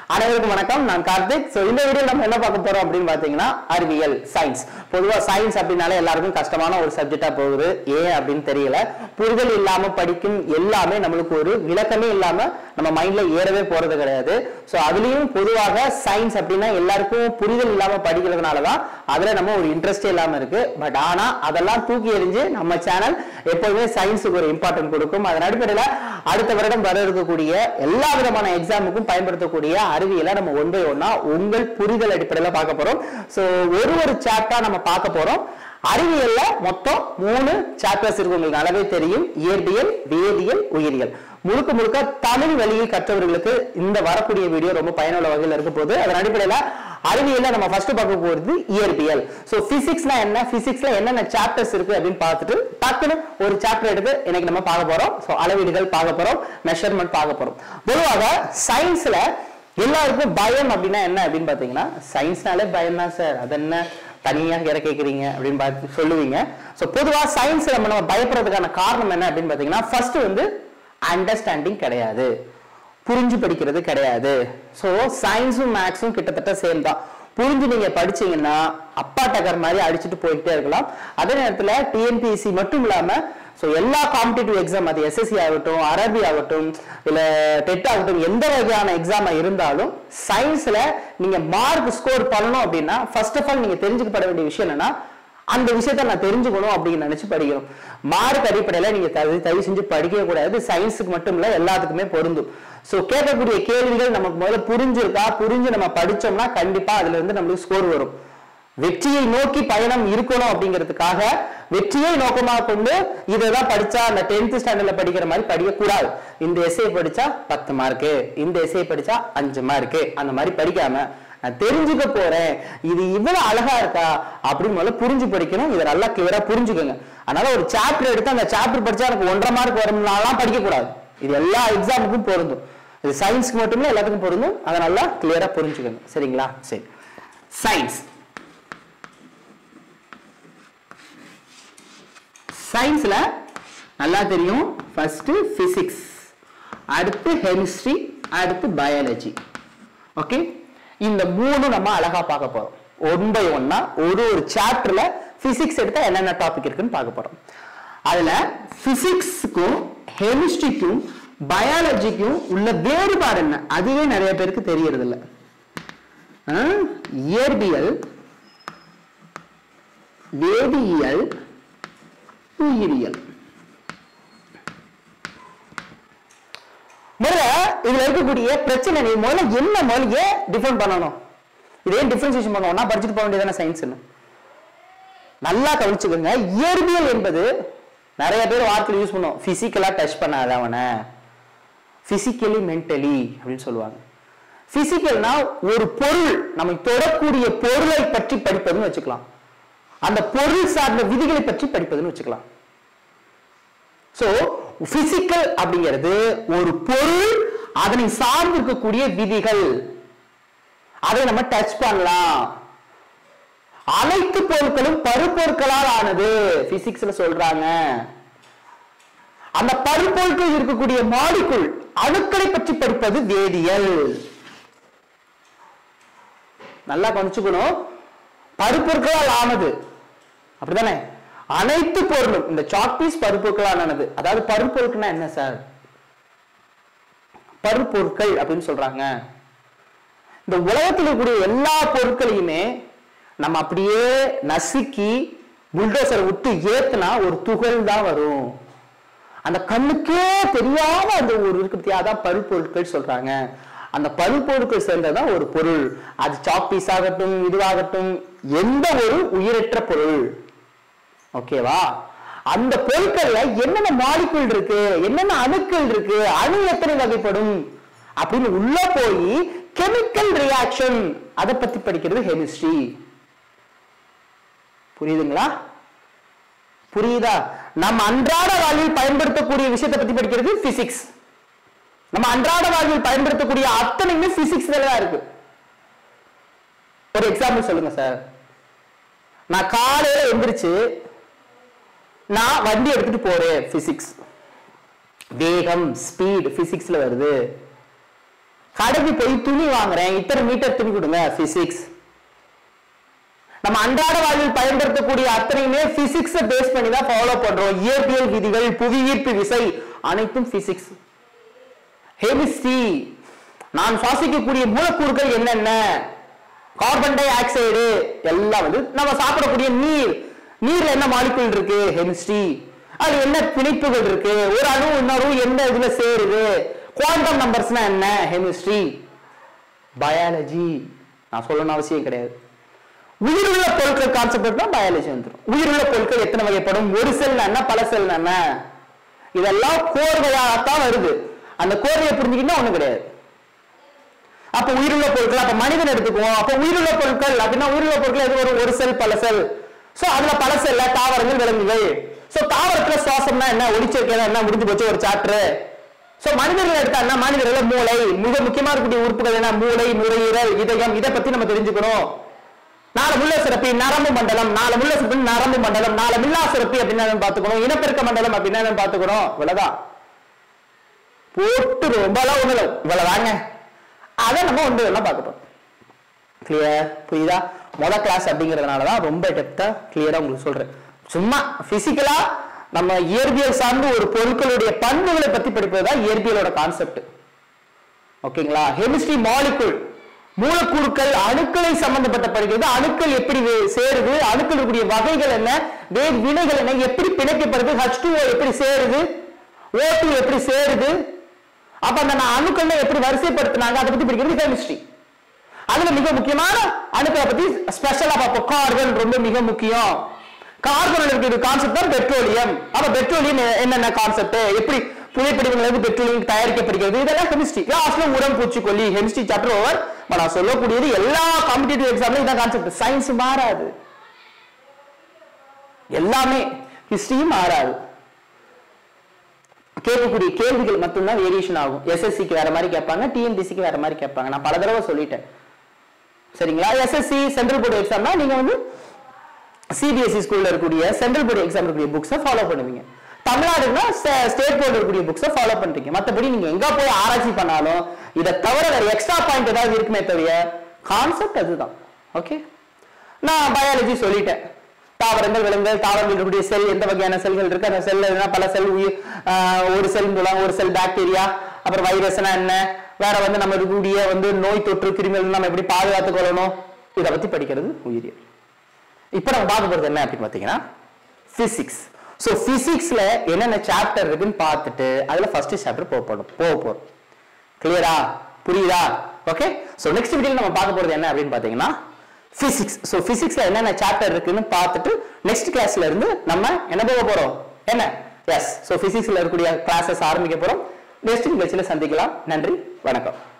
அனைவருக்கும் வணக்கம் நான் கார்த்திக் ஸோ இந்த வீடியோ நம்ம என்ன பார்க்க போறோம் அப்படின்னு பார்த்தீங்கன்னா அறிவியல் சயின்ஸ் பொதுவாக சயின்ஸ் அப்படின்னாலே எல்லாருக்கும் கஷ்டமான ஒரு சப்ஜெக்டா போகுது ஏன் அப்படின்னு தெரியல புரிதல் இல்லாம படிக்கும் எல்லாமே நம்மளுக்கு ஒரு விளக்கமே இல்லாம நம்ம மைண்ட்ல ஏறவே போறது கிடையாது ஸோ அதுலயும் பொதுவாக சயின்ஸ் அப்படின்னா எல்லாருக்கும் புரிதல் இல்லாம படிக்கிறதுனால தான் அதுல நம்ம ஒரு இன்ட்ரெஸ்டே இல்லாம இருக்கு பட் ஆனா அதெல்லாம் தூக்கி எறிஞ்சு நம்ம சேனல் எப்போதுமே சயின்ஸுக்கு ஒரு இம்பார்ட்டன்ட் கொடுக்கும் அதன் அடிப்படையில் அடுத்த வருடம் வர இருக்கக்கூடிய எல்லா விதமான எக்ஸாமுக்கும் பயன்படுத்தக்கூடிய அறிவியலை நம்ம ஒன் பை ஒன்னா உங்கள் புரிதல் அடிப்படையில் பார்க்க போறோம் ஸோ ஒரு ஒரு சாப்டா நம்ம பார்க்க போறோம் அறிவியல்ல மொத்தம் மூணு சாப்டர்ஸ் இருக்கு உங்களுக்கு நல்லாவே தெரியும் இயற்பியல் வேதியியல் உயிரியல் முழுக்க முழுக்க தமிழ் வழியில் கற்றவர்களுக்கு இந்த வரக்கூடிய வீடியோ ரொம்ப பயனுள்ள வகையில் இருக்க போகுது அதன் அடிப்படையில் அறிவியல்ல நம்ம ஃபர்ஸ்ட் பார்க்க போறது இயற்பியல் சோ பிசிக்ஸ்னா என்ன பிசிக்ஸ்ல என்னென்ன சாப்டர்ஸ் இருக்கு அப்படின்னு பார்த்துட்டு டக்குன்னு ஒரு சாப்டர் எடுத்து இன்னைக்கு நம்ம பார்க்க போறோம் சோ அளவீடுகள் பார்க்க போறோம் மெஷர்மெண்ட் பார்க்க போறோம் பொதுவாக சயின்ஸ்ல எல்லாருக்கும் பயம் அப்படின்னா என்ன அப்படின்னு பாத்தீங்கன்னா சயின்ஸ்னாலே பயம் தான் சார் அது என்ன தனியா இற கேக்குறீங்க அப்படின்னு பார்த்து சொல்லுவீங்க சோ பொதுவா சயின்ஸ்ல நம்ம நம்ம பயப்படுறதுக்கான காரணம் என்ன அப்படின்னு பாத்தீங்கன்னா ஃபர்ஸ்ட் வந்து அண்டர்ஸ்டாண்டிங் கிடையாது புரிஞ்சு படிக்கிறது கிடையாது ஸோ சயின்ஸும் மேக்ஸும் கிட்டத்தட்ட சேம் தான் புரிஞ்சு நீங்க படிச்சீங்கன்னா அப்பா டக்கர் மாதிரி அடிச்சுட்டு போயிட்டே இருக்கலாம் அதே நேரத்தில் டிஎன்பிஎஸ்சி மட்டும் இல்லாம ஸோ எல்லா காம்படிட்டிவ் எக்ஸாம் அது எஸ்எஸ்சி ஆகட்டும் அரபி ஆகட்டும் இல்ல டெட் ஆகட்டும் எந்த வகையான எக்ஸாமா இருந்தாலும் சயின்ஸ்ல நீங்க மார்க் ஸ்கோர் பண்ணணும் அப்படின்னா ஃபர்ஸ்ட் ஆஃப் ஆல் நீங்க தெரிஞ்சுக்கப்பட வேண்டிய விஷயம் என்னன்னா அந்த விஷயத்த நான் தெரிஞ்சுக்கணும் அப்படின்னு நினைச்சு படிக்கணும் மார்க் அடிப்படையில நீங்க தயவு தயவு செஞ்சு படிக்கவே கூடாது சயின்ஸுக்கு மட்டும் இல்ல எல்லாத்துக்குமே பொருந்தும் சோ கேட்கக்கூடிய கேள்விகள் நமக்கு முதல்ல புரிஞ்சிருக்கா புரிஞ்சு நம்ம படிச்சோம்னா கண்டிப்பா அதுல இருந்து நம்மளுக்கு ஸ்கோர் வரும் வெற்றியை நோக்கி பயணம் இருக்கணும் அப்படிங்கிறதுக்காக வெற்றியை நோக்கமாக கொண்டு இதைதான் படிச்சா அந்த டென்த் ஸ்டாண்டர்ட்ல படிக்கிற மாதிரி படிக்கக்கூடாது இந்த எஸ்ஐ படிச்சா பத்து மார்க்கு இந்த எஸ்ஐ படிச்சா அஞ்சு மார்க்கு அந்த மாதிரி படிக்காம நான் தெரிஞ்சுக்க போறேன் இது இவ்வளவு அழகா இருக்கா அப்படின்னு முதல்ல புரிஞ்சு படிக்கணும் இதை நல்லா கிளியரா புரிஞ்சுக்கோங்க அதனால ஒரு சாப்டர் எடுத்து அந்த சாப்டர் படிச்சா எனக்கு ஒன்றரை மார்க் வரும்னாலாம் படிக்க கூடாது இது எல்லா எக்ஸாமுக்கும் பொருந்தும் இது சயின்ஸ்க்கு மட்டும் இல்ல எல்லாத்துக்கும் பொருந்தும் அதை நல்லா கிளியரா புரிஞ்சுக்கோங்க சரிங்களா சரி சயின்ஸ் சயின்ஸ்ல நல்லா தெரியும் ஃபர்ஸ்ட் பிசிக்ஸ் அடுத்து கெமிஸ்ட்ரி அடுத்து பயாலஜி ஓகே இந்த மூணு நம்ம அழகா பார்க்க போறோம் ஒன் பை ஒன்னா ஒரு ஒரு சாப்டர்ல பிசிக்ஸ் எடுத்தா என்னென்ன டாபிக் இருக்குன்னு பார்க்க போறோம் அதுல பிசிக்ஸுக்கும் கெமிஸ்ட்ரிக்கும் பயாலஜிக்கும் உள்ள வேறுபாடு என்ன அதுவே நிறைய பேருக்கு தெரியறது இல்ல ஆ, இயற்பியல் வேதியியல் உயிரியல் முதல்ல இதுல இருக்கக்கூடிய பிரச்சனை நீ முதல்ல என்ன முதல்ல ஏன் டிஃபைன் பண்ணணும் இதே டிஃபரன்சியேஷன் பண்ணுவோம்னா படிச்சுட்டு போக வேண்டியதானே சயின்ஸ்னு நல்லா கவனிச்சுக்கோங்க இயற்பியல் என்பது நிறைய பேர் வார்த்தையில் யூஸ் பண்ணுவோம் பிசிக்கலா டச் பண்ணாத அவனை பிசிக்கலி மென்டலி அப்படின்னு சொல்லுவாங்க பிசிக்கல்னா ஒரு பொருள் நம்ம தொடக்கூடிய பொருளை பற்றி படிப்பதுன்னு வச்சுக்கலாம் அந்த பொருள் சார்ந்த விதிகளை பற்றி படிப்பதுன்னு வச்சுக்கலாம் சோ பிசிக்கல் அப்படிங்கிறது ஒரு பொருள் அதனை சார்ந்து இருக்கக்கூடிய விதிகள் அதை நம்ம டச் பண்ணலாம் அனைத்து பொருட்களும் பருப்பொருட்களால் ஆனது பிசிக்ஸ்ல சொல்றாங்க அந்த பருப்பொருட்கள் இருக்கக்கூடிய மாலிக்குள் அணுக்களை பற்றி படிப்பது வேதியியல் நல்லா கவனிச்சுக்கணும் பருப்பொருட்களால் ஆனது அப்படிதானே அனைத்து பொருளும் இந்த சாக்பீஸ் பருப்பொருட்களால் ஆனது அதாவது பருப்பொருட்கள்னா என்ன சார் பருப்பொருட்கள் அப்படின்னு சொல்றாங்க இந்த உலகத்தில் இருக்கக்கூடிய எல்லா பொருட்களையுமே நம்ம அப்படியே நசுக்கி புல்டோசர் விட்டு ஏத்துனா ஒரு துகள் தான் வரும் அந்த கண்ணுக்கே தெரியாம அந்த ஒரு இருக்கு பத்தியா அதான் பருப்பொருட்கள் சொல்றாங்க அந்த பருப்பொருட்கள் சேர்ந்ததான் ஒரு பொருள் அது சாக்பீஸ் ஆகட்டும் இதுவாகட்டும் எந்த ஒரு உயிரற்ற பொருள் ஓகேவா அந்த பொருட்கள்ல என்னென்ன மாலிகுல் இருக்கு என்னென்ன அணுக்கள் இருக்கு அணு எத்தனை வகைப்படும் அப்படின்னு உள்ள போய் கெமிக்கல் ரியாக்ஷன் அதை பத்தி படிக்கிறது கெமிஸ்ட்ரி புரியுதுங்களா புரியுதா நம்ம அன்றாட வாழ்வில் பயன்படுத்தக்கூடிய விஷயத்தை பத்தி படிக்கிறது பிசிக்ஸ் நம்ம அன்றாட வாழ்வில் பயன்படுத்தக்கூடிய அத்தனையுமே பிசிக்ஸ்ல தான் இருக்கு ஒரு எக்ஸாம்பிள் சொல்லுங்க சார் நான் காலையில எந்திரிச்சு நான் வண்டி எடுத்துட்டு போறேன் பிசிக்ஸ் வேகம் ஸ்பீட் பிசிக்ஸ்ல வருது கடைக்கு போய் துணி வாங்குறேன் இத்தனை மீட்டர் துணி கொடுங்க பிசிக்ஸ் நம்ம அன்றாட வாழ்வில் பயன்படுத்தக்கூடிய அத்தனையுமே பிசிக்ஸை பேஸ் பண்ணி தான் ஃபாலோ பண்றோம் இயற்பியல் விதிகள் புவியீர்ப்பு விசை அனைத்தும் பிசிக்ஸ் ஹெமிஸ்ட்ரி நான் சுவாசிக்கக்கூடிய மூலக்கூறுகள் என்னென்ன கார்பன் டை ஆக்சைடு எல்லாம் வந்து நம்ம சாப்பிடக்கூடிய நீர் நீர்ல என்ன மாலிகுல் இருக்கு ஹெமிஸ்ட்ரி அது என்ன பிணைப்புகள் இருக்கு ஒரு அணு இன்னொரு எந்த இதுல சேருது குவாண்டம் நம்பர்ஸ்னா என்ன ஹெமிஸ்ட்ரி பயாலஜி நான் சொல்லணும்னு அவசியம் கிடையாது உயிருள்ள பொருட்கள் கான்செப்ட் தான் பயாலஜி வந்துடும் உயிருள்ள பொருட்கள் எத்தனை வகைப்படும் ஒரு செல் என்ன பல செல் என்ன இதெல்லாம் கோர்வையாகத்தான் வருது அந்த கோர்வையை புரிஞ்சுக்கிட்டா ஒண்ணும் கிடையாது அப்ப உயிருள்ள பொருட்கள் அப்ப மனிதன் எடுத்துக்குவோம் அப்ப உயிருள்ள பொருட்கள் அப்படின்னா உயிருள்ள பொருட்கள் எது வரும் ஒரு செல் பல செல் சோ அதுல பல செல்ல தாவரங்கள் விலங்குகள் சோ தாவரத்துல சுவாசம்னா என்ன ஒளிச்சேர்க்கை என்ன முடிஞ்சு போச்சு ஒரு சாப்டர் சோ மனிதர்கள் எடுத்தா என்ன மனிதர்கள் மூளை மிக முக்கியமா இருக்கக்கூடிய உறுப்புகள் என்ன மூளை நுரையீரல் இதயம் இதை பத்தி நம்ம தெரிஞ்சுக்கணும் நாலு முள்ள சிறப்பி நரம்பு மண்டலம் நாலு முள்ள சிறப்பி நரம்பு மண்டலம் நாலு மில்லா சிறப்பி அப்படின்னா என்னன்னு பாத்துக்கணும் இனப்பெருக்க மண்டலம் அப்படின்னா என்னன்னு பாத்துக்கணும் இவ்வளவுதான் போட்டு ரொம்பலாம் ஒண்ணு இல்லை இவ்வளவுதாங்க அதை நம்ம ஒன்று எல்லாம் பார்க்க போறோம் கிளியர் புரியுதா முத கிளாஸ் அப்படிங்கிறதுனால தான் ரொம்ப டெப்தா கிளியரா உங்களுக்கு சொல்றேன் சும்மா பிசிக்கலா நம்ம இயற்பியல் சார்ந்து ஒரு பொருட்களுடைய பண்புகளை பத்தி படிப்பது தான் இயற்பியலோட கான்செப்ட் ஓகேங்களா கெமிஸ்ட்ரி மாலிகுல் மூலக்கூறுகள் அணுக்களை சம்பந்தப்பட்ட படிக்கிறது அணுக்கள் எப்படி வே- சேருது அணுக்கள் இருக்கக்கூடிய வகைகள் என்ன வேறு வினைகள் என்ன எப்படி பிணைக்கப்படுது H2O எப்படி சேருது O2 எப்படி சேருது அப்ப அந்த நான் அணுக்கள்ல எப்படி வரிசைப்படுத்தினாங்க அதை பத்தி படிக்கிறது கெமிஸ்ட்ரி அதுல மிக முக்கியமான அணுக்களை பத்தி ஸ்பெஷலா பார்ப்போம் கார்பன் ரொம்ப மிக முக்கியம் கார்பன் இருக்கிற கான்செப்ட் தான் பெட்ரோலியம் அப்ப பெட்ரோலியம் என்னென்ன கான்செப்ட் எப்படி புகைப்படிவங்கள் இருந்து பெட்ரோலியம் தயாரிக்கப்படுகிறது இதெல்லாம் கெமிஸ்ட்ரி லாஸ்ட்ல உரம் பூச்சிக்கொல்லி கெமிஸ்ட்ரி சாப்டர் ஓவர் நான் சொல்லக்கூடியது எல்லா காம்படிட்டிவ் எக்ஸாம்ல இதான் கான்செப்ட் சயின்ஸ் மாறாது எல்லாமே ஹிஸ்டரியும் மாறாது கேட்கக்கூடிய கேள்விகள் மட்டும்தான் வேரியேஷன் ஆகும் எஸ்எஸ்சிக்கு வேற மாதிரி கேட்பாங்க டிஎன்பிசிக்கு வேற மாதிரி கேட்பாங்க நான் பல தடவை சொல்லிட்டேன் சரிங்களா எஸ்எஸ்சி சென்ட்ரல் போர்டு எக்ஸாம்னா நீங்க வந்து சிபிஎஸ்சி ஸ்கூல்ல இருக்கக்கூடிய சென்ட்ரல் போர்டு எக்ஸாம் இருக்கக்கூடிய புக்ஸை ஃபாலோ பண்ணுவீங்க தமிழ்நாடுனா ஸ்டேட் போர்டு இருக்கக்கூடிய புக்ஸை ஃபாலோ பண்றீங்க மத்தபடி நீங்க எங்க போய் ஆராய்ச்சி பண்ணாலும் இதை தவிர வேற எக்ஸ்ட்ரா பாயிண்ட் ஏதாவது இருக்குமே தவிர கான்செப்ட் அதுதான் ஓகே நான் பயாலஜி சொல்லிட்டேன் தாவரங்கள் விலங்குகள் தாவரங்கள் இருக்கக்கூடிய செல் எந்த வகையான செல்கள் இருக்கு அந்த செல்ல பல செல் உயிர் ஆஹ், ஒரு செல் மூலம் ஒரு செல் பாக்டீரியா அப்புறம் வைரஸ்னா என்ன வேற வந்து நம்ம இருக்கக்கூடிய வந்து நோய் தொற்று கிருமிகள் நம்ம எப்படி பாதுகாத்துக் கொள்ளணும் இதை பத்தி படிக்கிறது உயிரியல் இப்போ நம்ம பார்க்க போறது என்ன அப்படின்னு பார்த்தீங்கன்னா பிசிக்ஸ் ஸோ பிசிக்ஸ்ல என்னென்ன சாப்டர் இருக்குன்னு பார்த்துட்டு அதுல ஃபர்ஸ்ட் சாப்டர் போக போறோம் போக போறோம் கிளியரா புரியுதா ஓகே ஸோ நெக்ஸ்ட் வீடியோல நம்ம பார்க்க போறது என்ன அப்படின்னு பார்த்தீங்கன்னா பிசிக்ஸ் ஸோ பிசிக்ஸ்ல என்னென்ன சாப்டர் இருக்குன்னு பார்த்துட்டு நெக்ஸ்ட் கிளாஸ்ல இருந்து நம்ம என்ன போக போறோம் என்ன எஸ் ஸோ பிசிக்ஸ்ல இருக்கக்கூடிய கிளாஸஸ் ஆரம்பிக்க போறோம் நெக்ஸ்ட் நிகழ்ச்சியில சந்திக்கலாம் நன்றி வணக்கம்